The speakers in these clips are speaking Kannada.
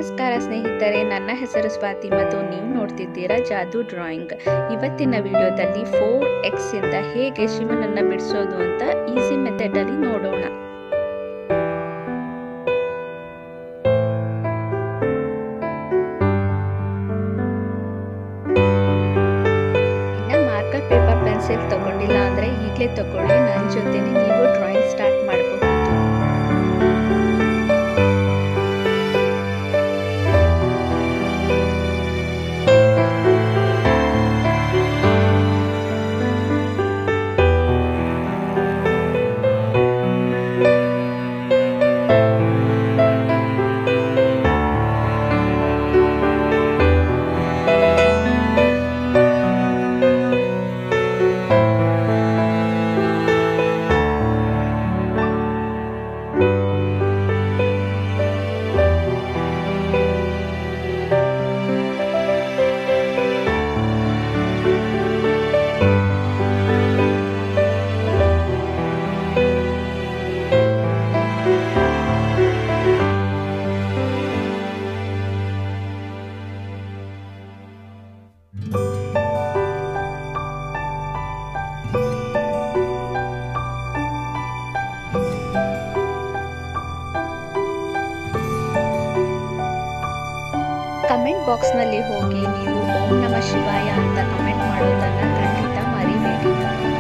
ನಮಸ್ಕಾರ ಸ್ನೇಹಿತರೆ ನನ್ನ ಹೆಸರು ಸ್ವಾತಿ ಮತ್ತು ನೀವು ನೋಡ್ತಿದ್ದೀರಾ ಜಾದು ಡ್ರಾಯಿಂಗ್ ಇವತ್ತಿನ ವಿಡಿಯೋದಲ್ಲಿ ಫೋರ್ ಎಕ್ಸ್ ಇಂದ ಹೇಗೆ ಶಿವನನ್ನ ಬಿಡಿಸೋದು ಅಂತ ಈಸಿ ಮೆಥಡ್ ಅಲ್ಲಿ ನೋಡೋಣ ಇನ್ನ ಮಾರ್ಕರ್ ಪೇಪರ್ ಪೆನ್ಸಿಲ್ ತಗೊಂಡಿಲ್ಲ ಅಂದ್ರೆ ಈಗಲೇ ತಗೊಳ್ಳಿ ನನ್ನ ಜೊತೆನೆ ನೀವು ಡ್ರಾಯಿಂಗ್ ಸ್ಟಾರ್ಟ್ ಮಾಡಬಹುದು ಕಮೆಂಟ್ ಬಾಕ್ಸ್ನಲ್ಲಿ ಹೋಗಿ ನೀವು ಓಂ ನಮ ಶಿವಾಯ ಅಂತ ಕಮೆಂಟ್ ಮಾಡೋದನ್ನ ಖಂಡಿತ ಮರಿಬೇಡಿ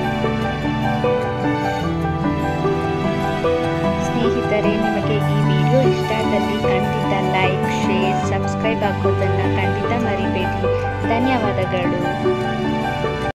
ಸ್ನೇಹಿತರೆ ನಿಮಗೆ ಈ ವಿಡಿಯೋ ಇಷ್ಟ ಆದಲ್ಲಿ ಖಂಡಿತ ಲೈಕ್ ಶೇರ್ ಸಬ್ಸ್ಕ್ರೈಬ್ ಆಗೋದನ್ನ ಖಂಡಿತ ಮರಿಬೇಡಿ ಧನ್ಯವಾದಗಳು